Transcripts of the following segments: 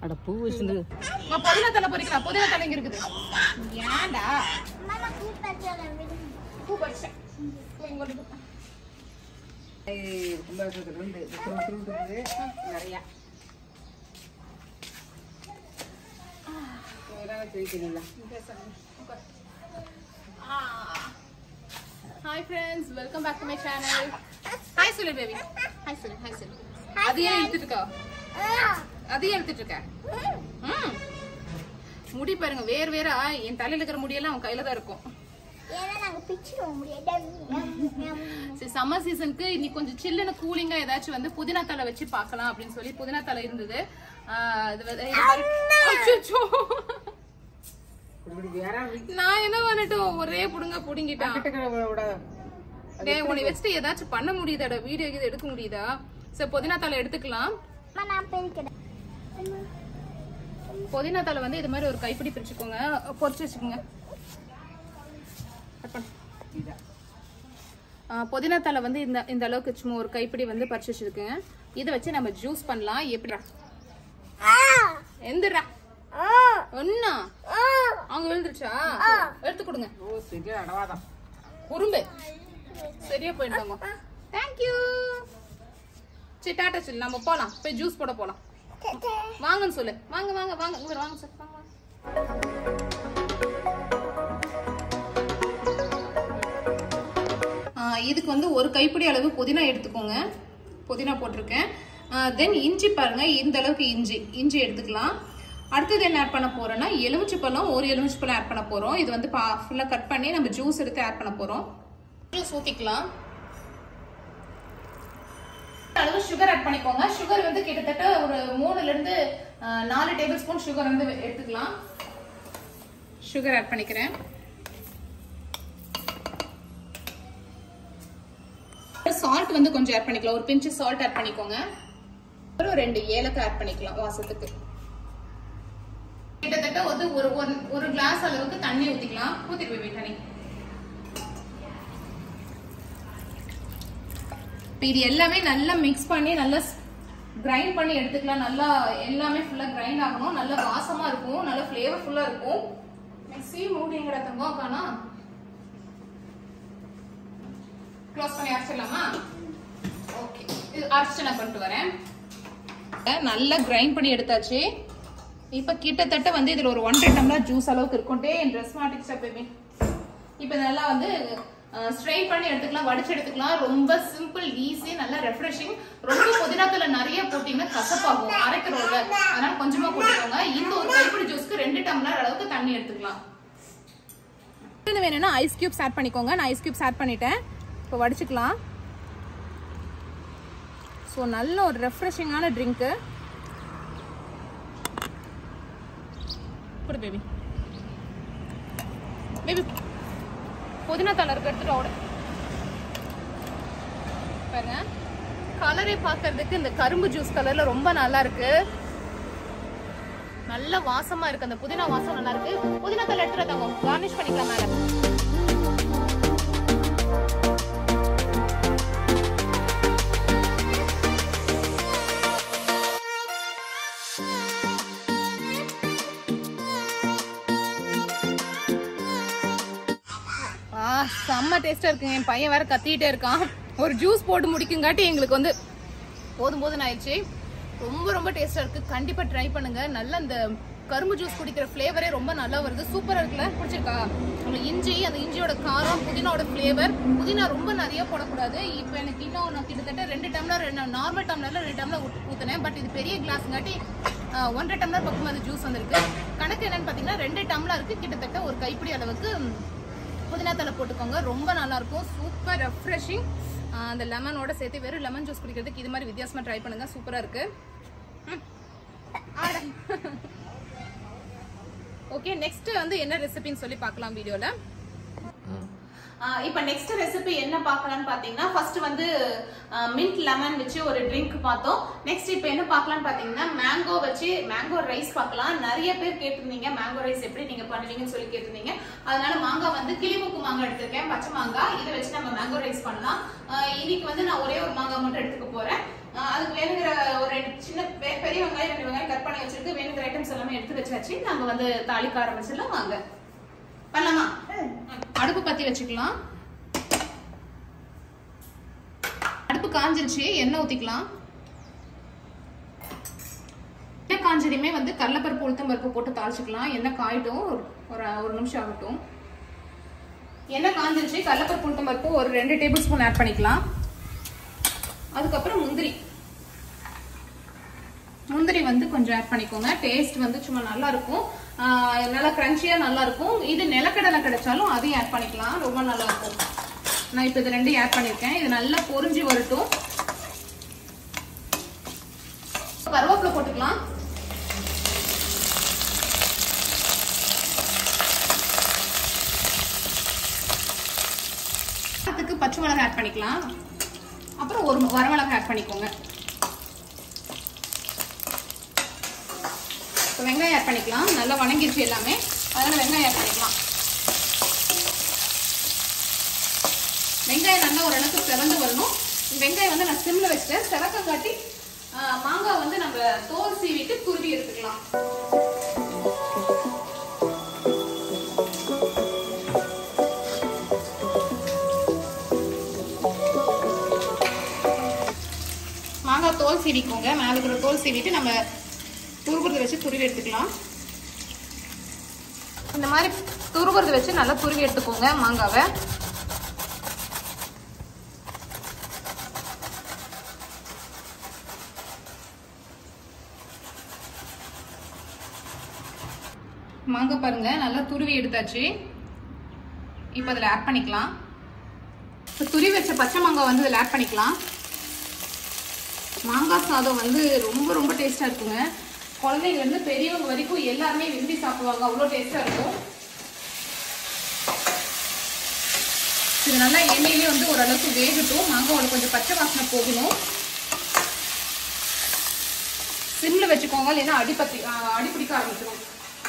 அட பூ வச்சுட்டு நான் புதினா தலை பொறிக்கலாம் புதினா தலை இங்க இருக்குது ஏன்டா பூ பறிச்சேன் பூ இங்க கொண்டு போ. கும்பாபிஷேகத்துல இருந்து துரு துரு இருக்குது நிறையா இதெல்லாம் தெரிவிக்கணும்ல hi friends welcome back to my channel hi சொல்லு பேபி ஹாய் சொல்லு ஹாய் சொல்லு அதையே எடுத்துட்டு இருக்கா அதையே எடுத்துட்டு இருக்க ம். முடி பாருங்க வேர் வேறா என் தலையில இருக்கிற முடியெல்லாம் அவன் கையில தான் இருக்கும் சரி சம்மர் சீசனுக்கு இன்னைக்கு கொஞ்சம் சில்லுன்னு கூலிங்கா ஏதாச்சும் வந்து புதினா தலை வச்சு பார்க்கலாம் அப்படின்னு சொல்லி புதினா தலை இருந்தது ஆஹ் இது வந்து- இது பாரு. அச்சச்சோ. இப்படி வேற நான் என்ன பண்ணட்டும் ஒரே புடுங்க புடுங்கிட்டான் கிட்ட டேய் உன்னை வச்சுட்டு ஏதாச்சும் பண்ண முடியுதாடா வீடியோ இது எடுக்க முடியுதா சரி புதினா தலை எடுத்துக்கலாம் புதினா தலை வந்து இது மாதிரி ஒரு கைப்பிடி பிரிச்சுக்கோங்க பொரிச்சு வச்சுக்கோங்க Cut பண்ணு. ஆ, புதினா தலை வந்து இந்த இந்த அளவுக்கு சும்மா ஒரு கைப்பிடி வந்து பறிச்சு வச்சிருக்கேன் இதை வச்சு நம்ம ஜூஸ் பண்ணலாம் எப்படிடா எந்திரா ஒன்னா அங்க விழுந்துருச்சா எடுத்து கொடுங்க ஓ சரியா அடவாதான் உரும்பு சரியா போயிட்டாங்க தேங்க்யூ சரி டாட்டா சொல்லு நம்ம போலாம் போய் ஜூஸ் போட போலாம் வாங்கன்னு சொல்லு வாங்க வாங்க வாங்க இங்க வாங்க சார் வாங்க வாங்க. ஆ, இதுக்கு வந்து ஒரு கைப்பிடி அளவு புதினா எடுத்துக்கோங்க புதினா போட்டிருக்கேன் தென் இஞ்சி பாருங்க இந்த அளவுக்கு இஞ்சி இஞ்சி எடுத்துக்கலாம் அடுத்தது என்ன ஆட் பண்ண போறோம்னா எலுமிச்சை பழம் ஒரு எலுமிச்சை பழம் ஆட் பண்ண போறோம் இது வந்து ஃபுல்லா கட் பண்ணி நம்ம ஜூஸ் எடுத்து ஆட் பண்ண போறோம் ஜூஸ் ஊத்திக்கலாம் அளவு சுகர் ஆட் பண்ணிக்கோங்க சுகர் வந்து கிட்டத்தட்ட ஒரு மூணுல இருந்து ஆ, நாலு டேபிள் ஸ்பூன் சுகர் வந்து எடுத்துக்கலாம் சுகர் ஆட் பண்ணிக்கிறேன் சால்ட் வந்து கொஞ்சம் ஆட் பண்ணிக்கலாம் ஒரு பிஞ்சு சால்ட் ஆட் பண்ணிக்கோங்க ஒரு ரெண்டு ஏலக்காய் ஆட் பண்ணிக்கலாம் வாசத்துக்கு கிட்டத்தட்ட வந்து ஒரு ஒரு- ஒரு கிளாஸ் அளவுக்கு தண்ணி ஊத்திக்கலாம் ஊத்திட்டு போய் தண்ணி இப்ப இது எல்லாமே நல்லா மிக்ஸ் பண்ணி நல்லா கிரைண்ட் பண்ணி எடுத்துக்கலாம் நல்லா எல்லாமே ஃபுல்லா கிரைண்ட் ஆகணும் நல்லா வாசமா இருக்கும் நல்லா ஃபிளேவர்ஃபுல்லா இருக்கும் மிக்ஸி மூடிங்கிற தங்கம் காணா க்ளோஸ் பண்ணி அரைச்சிடலாமா ஓகே இது அரைச்சு நான் பண்ணிட்டு வரேன் நல்லா கிரைண்ட் பண்ணி எடுத்தாச்சு இப்போ கிட்டத்தட்ட வந்து இதுல ஒரு ஒன்றரை டம்ளர் ஜூஸ் அளவுக்கு இருக்கும்ட்டே என் ட்ரெஸ் மாட்டிச்சா பேபி இப்போ நல்லா வந்து ஸ்ட்ரெயின் பண்ணி எடுத்துக்கலாம் வடிச்சு எடுத்துக்கலாம் ரொம்ப சிம்பிள் ஈஸி நல்லா ரெஃப்ரெஷிங் ரொம்ப புதினாத்துல நிறைய போட்டீங்கன்னா கசப்பாகும் அரைக்கிறோம்ல அதனால கொஞ்சமா போட்டுக்கோங்க இந்த ஒரு கைப்பிடி ஜூஸ்க்கு ரெண்டு டம்ளர் அளவுக்கு தண்ணி எடுத்துக்கலாம் இது வேணும்னா ஐஸ் கியூப்ஸ் ஆட் பண்ணிக்கோங்க நான் ஐஸ் கியூப்ஸ் ஆட் பண்ணிட்டேன் இப்போ வடிச்சுக்கலாம் ஸோ நல்ல ஒரு ரெஃப்ரெஷிங்கான ட்ரிங்க்கு கொடு பேபி பேபி புதினா தலை இருக்க எடுத்துட்டு ஓட பாருங்க கலரே பார்க்கிறதுக்கு இந்த கரும்பு ஜூஸ் கலர்ல ரொம்ப நல்லா இருக்கு நல்ல வாசமா இருக்கு அந்த புதினா வாசம் நல்லா இருக்கு புதினா தலை எடுத்துட்டு வந்தாங்க கார்னிஷ் பண்ணிக்கலாம் மேல ஆ செம்ம டேஸ்டா இருக்குங்க என் பையன் வேற கத்திட்டே இருக்கான் ஒரு ஜூஸ் போட்டு முடிக்குங்காட்டி எங்களுக்கு வந்து போதும் போதும் ஆயிடுச்சு ரொம்ப ரொம்ப டேஸ்டா இருக்கு கண்டிப்பா ட்ரை பண்ணுங்க நல்ல அந்த கரும்பு ஜூஸ் குடிக்கிற ஃப்ளேவரே ரொம்ப நல்லா வருது சூப்பரா இருக்குல்ல பிடிச்சிருக்கா அந்த இஞ்சி அந்த இஞ்சியோட காரம் புதினாவோட ஃப்ளேவர் புதினா ரொம்ப நிறைய போடக்கூடாது இப்போ எனக்கு இன்னும் நான் கிட்டத்தட்ட ரெண்டு டம்ளர் நார்மல் டம்ளர்ல ரெண்டு டம்ளர் ஊத்- ஊத்துனேன் பட் இது பெரிய கிளாஸ்ங்காட்டி ஆஹ், ஒன்றரை டம்ளர் பக்கம் அந்த ஜூஸ் வந்திருக்கு கணக்கு என்னன்னு பாத்தீங்கன்னா ரெண்டு டம்ளருக்கு கிட்டத்தட்ட ஒரு கைப்பிடி அளவுக்கு புதினா தலை போட்டுக்கோங்க ரொம்ப நல்லா இருக்கும் சூப்பர் ரெஃப்ரெஷிங் அந்த லெமனோட சேர்த்து வெறும் லெமன் ஜூஸ் குடிக்கிறதுக்கு இது மாதிரி வித்தியாசமா ட்ரை பண்ணுங்க சூப்பரா இருக்கு ஓகே நெக்ஸ்ட் வந்து என்ன ரெசிபின்னு சொல்லி பார்க்கலாம் வீடியோல இப்போ நெக்ஸ்ட் ரெசிபி என்ன பார்க்கலாம்னு பார்த்தீங்கன்னா ஃபர்ஸ்ட் வந்து மின்ட் லெமன் வச்சு ஒரு ட்ரிங்க் பார்த்தோம் நெக்ஸ்ட் இப்போ என்ன பார்க்கலாம்னு பார்த்தீங்கன்னா மேங்கோ வச்சு மேங்கோ ரைஸ் பார்க்கலாம் நிறைய பேர் கேட்டிருந்தீங்க மேங்கோ ரைஸ் எப்படி நீங்க பண்ணுவீங்கன்னு சொல்லி கேட்டிருந்தீங்க அதனால மாங்காய் வந்து கிளிமுக்கு மாங்காய் எடுத்திருக்கேன் பச்சை மாங்காய் இதை வச்சு நம்ம மேங்கோ ரைஸ் பண்ணலாம் ஆஹ் இன்னைக்கு வந்து நான் ஒரே ஒரு மாங்காய் மட்டும் எடுத்துக்க போறேன் ஆஹ் அதுக்கு வேணுங்கிற ஒரு ரெண்டு சின்ன பெ- பெரிய வெங்காயம் ரெண்டு வெங்காயம் கட் பண்ணி வச்சிருக்கு வேணுங்கிற ஐட்டம்ஸ் எல்லாமே எடுத்து வச்சாச்சு நம்ம வந்து தாளிக்க ஆரம்பிச்சிடலாம் வாங்க பண்ணலாமா அடுப்பு பத்தி வச்சுக்கலாம் அடுப்பு காஞ்சிருச்சு எண்ணெய் ஊத்திக்கலாம் எண்ணெய் காஞ்சதுமே வந்து கடலப்பருப்பு உளுத்தம் பருப்பு போட்டு தாளிச்சுக்கலாம் எண்ணெய் காயிட்டும் ஒரு- ஒரு ஒரு நிமிஷம் ஆகட்டும் எண்ணெய் காஞ்சிருச்சு கடலப்பருப்பு உளுத்தம் பருப்பு ஒரு ரெண்டு டேபிள் ஸ்பூன் ஆட் பண்ணிக்கலாம் அதுக்கப்புறம் முந்திரி முந்திரி வந்து கொஞ்சம் ஆட் பண்ணிக்கோங்க டேஸ்ட் வந்து சும்மா நல்லா இருக்கும் ஆஹ் நல்லா கிரன்ச்சியா நல்லா இருக்கும் இது நிலக்கடலை கிடைச்சாலும் அதையும் ஆட் பண்ணிக்கலாம் ரொம்ப நல்லா இருக்கும் நான் இப்போ இது ரெண்டையும் ஆட் பண்ணிருக்கேன் இது நல்லா பொரிஞ்சு வரட்டும் கருவேப்பிலை போட்டுக்கலாம் அதுக்கு பச்சை மிளகாய் ஆட் பண்ணிக்கலாம் அப்புறம் ஒரு வரமிளகாய் ஆட் பண்ணிக்கோங்க இப்போ வெங்காயம் ஆட் பண்ணிக்கலாம் நல்லா வணங்கிருச்சு எல்லாமே அதனால வெங்காயம் ஆட் பண்ணிக்கலாம் வெங்காயம் நல்லா ஓரளவுக்கு செவந்து வரணும் வெங்காயம் வந்து நான் சிம்ல வச்சுட்டேன் செவக்க காட்டி ஆஹ், மாங்காய் வந்து நம்ம தோல் சீவிட்டு துருவி எடுத்துக்கலாம் மாங்காய் தோல் சீவிக்கோங்க மேலே இருக்கிற தோல் சீவிட்டு நம்ம துருவுறது வச்சு துருவி எடுத்துக்கலாம் இந்த மாதிரி துருவுறது வச்சு நல்லா துருவி எடுத்துக்கோங்க மாங்காவை மாங்காய் பாருங்க நல்லா துருவி எடுத்தாச்சு இப்போ அதில் ஆட் பண்ணிக்கலாம் இப்போ துருவி வச்ச பச்சை மாங்காய் வந்து இதில் ஆட் பண்ணிக்கலாம் மாங்காய் சாதம் வந்து ரொம்ப ரொம்ப டேஸ்டா இருக்குங்க குழந்தைங்க இருந்து பெரியவங்க வரைக்கும் எல்லாருமே விரும்பி சாப்பிடுவாங்க அவ்வளோ டேஸ்டா இருக்கும் இது நல்லா எண்ணெயிலே வந்து ஓரளவுக்கு வேகட்டும் மாங்காவோட கொஞ்சம் பச்சை வாசனை போகணும் சிம்ல வச்சுக்கோங்க இல்லைன்னா அடிப்பத்தி ஆஹ் அடிப்பிடிக்க ஆரம்பிச்சிடும்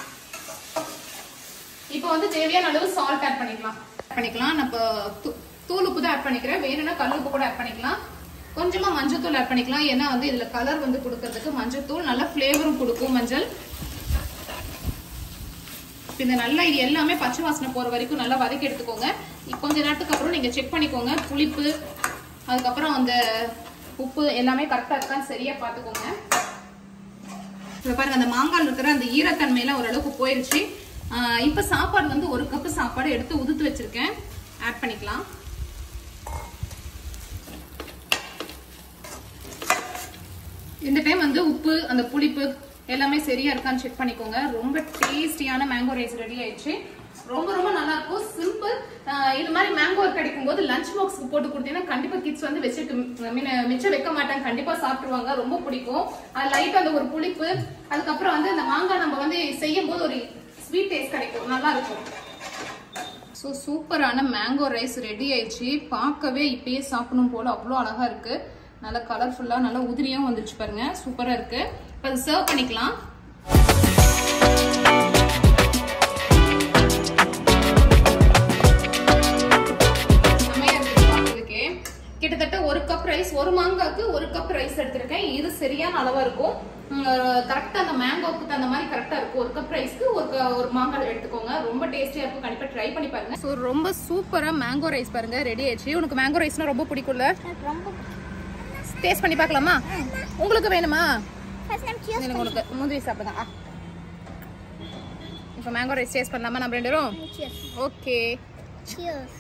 இப்போ வந்து தேவையான அளவு சால்ட் ஆட் பண்ணிக்கலாம் ஆட் பண்ணிக்கலாம் நம்ம தூ- தூள் உப்பு தான் ஆட் பண்ணிக்கிறேன் வேணும்னா கல் உப்பு கூட ஆட் பண்ணிக்கலாம் கொஞ்சமா மஞ்சள் ஆட் பண்ணிக்கலாம் ஏன்னா வந்து இதுல கலர் வந்து கொடுக்கறதுக்கு மஞ்சள் தூள் நல்ல ஃப்ளேவரும் கொடுக்கும் மஞ்சள் இப்ப இந்த நல்லா இது எல்லாமே பச்சை வாசனை போற வரைக்கும் நல்லா வதக்கி எடுத்துக்கோங்க இப்ப கொஞ்ச நேரத்துக்கு அப்புறம் நீங்க செக் பண்ணிக்கோங்க புளிப்பு அதுக்கப்புறம் அந்த உப்பு எல்லாமே கரெக்டா இருக்கான்னு சரியா பாத்துக்கோங்க இப்ப பாருங்க அந்த மாங்கால் இருக்கிற அந்த ஈரத்தன்மை எல்லாம் ஓரளவுக்கு போயிருச்சு ஆஹ் இப்ப சாப்பாடு வந்து ஒரு கப்பு சாப்பாடு எடுத்து உதுத்து வச்சிருக்கேன் ஆட் பண்ணிக்கலாம் இந்த டைம் வந்து உப்பு அந்த புளிப்பு எல்லாமே சரியா இருக்கான்னு செக் பண்ணிக்கோங்க ரொம்ப டேஸ்டியான மேங்கோ ரைஸ் ரெடி ஆயிடுச்சு ரொம்ப ரொம்ப நல்லா இருக்கும் சிம்பிள் இது மாதிரி மேங்கோ கிடைக்கும் போது லஞ்ச் பாக்ஸ்க்கு போட்டு கொடுத்தீங்கன்னா கண்டிப்பா கிட்ஸ் வந்து வச்சுட்டு மின- மிச்சம் வைக்க மாட்டாங்க கண்டிப்பா சாப்பிட்டுருவாங்க ரொம்ப பிடிக்கும் லைட் அந்த ஒரு புளிப்பு அதுக்கப்புறம் வந்து அந்த மாங்காய் நம்ம வந்து செய்யும் போது ஒரு ஸ்வீட் டேஸ்ட் கிடைக்கும் நல்லா இருக்கும் ஸோ சூப்பரான மேங்கோ ரைஸ் ரெடி ஆயிடுச்சு பார்க்கவே இப்பயே சாப்பிடணும் போல அவ்வளோ அழகா இருக்கு நல்லா கலர்ஃபுல்லா நல்லா உதிரியும் வந்துருச்சு பாருங்க சூப்பரா இருக்கு இப்போ அதை சர்வ் பண்ணிக்கலாம் செமையா இருந்துச்சு பார்க்கறதுக்கே. கிட்டத்தட்ட ஒரு கப் ரைஸ் ஒரு மாங்காக்கு ஒரு கப் ரைஸ் எடுத்திருக்கேன் இது சரியான அளவா இருக்கும் கரெக்டா அந்த மேங்கோக்கு தகுந்த மாதிரி கரெக்டா இருக்கும் ஒரு கப் ரைஸ்க்கு ஒரு க- ஒரு மாங்காய் எடுத்துக்கோங்க ரொம்ப டேஸ்டியா இருக்கும் கண்டிப்பா ட்ரை பண்ணி பாருங்க ஸோ ரொம்ப சூப்பரா மேங்கோ ரைஸ் பாருங்க ரெடி ஆயிடுச்சு உனக்கு மேங்கோ ரைஸ்னா ரொம்ப பிடிக்கும்ல டேஸ்ட் பண்ணி பார்க்கலாமா உங்களுக்கு வேணுமா இல்ல, உங்களுக்கு முந்திரி சாப்பிடுங்க இப்போ மேங்கோ ரைஸ் டேஸ்ட் பண்ணலாமா நம்ம ரெண்டு பேரும் ஓகே Cheers.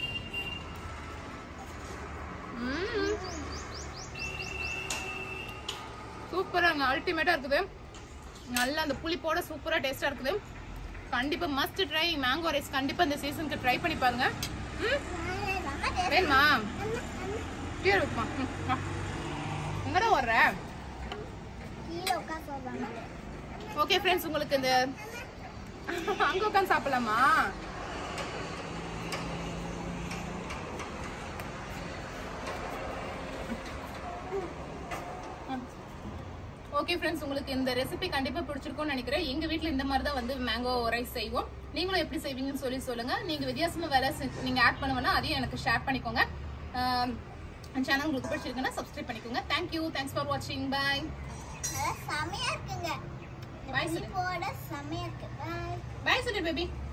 சூப்பராங்க அல்டிமேட்டா இருக்குது நல்ல அந்த புளிப்போட சூப்பரா டேஸ்டா இருக்குது கண்டிப்பா மஸ்ட் ட்ரை மேங்கோ ரைஸ் கண்டிப்பா இந்த சீசனுக்கு ட்ரை பண்ணி பாருங்க ம், வேணுமா கீழே வைப்பா எங்கடா வர்ற கீழே உட்காந்து சொல்றாங்க ஓகே ஃப்ரெண்ட்ஸ் உங்களுக்கு இந்த அங்க உட்காந்து சாப்பிடலாமா ஓகே ஃப்ரெண்ட்ஸ் உங்களுக்கு இந்த ரெசிபி கண்டிப்பா பிடிச்சிருக்கும்னு நினைக்கிறேன் எங்க வீட்ல இந்த மாதிரி தான் வந்து மேங்கோ ரைஸ் செய்வோம் நீங்களும் எப்படி செய்வீங்கன்னு சொல்லி சொல்லுங்க நீங்க வித்தியாசமா வேலை செஞ்சு- நீங்க ஆட் பண்ணுவேன்னா அதையும் எனக்கு ஷேர் பண்ணிக்கோங்க சேனல் உங்களுக்கு பிடிச்சிருக்குன்னா சப்ஸ்கிரைப் பண்ணிக்கோங்க தேங்க்யூ தேங்க்ஸ் ஃபார் வாட்சிங் பை நல்லா சாப்பிட்டு பாய் சொல்லு இனிப்போட செமையா இருக்கு பாய் பாய் சொல்லு பேபி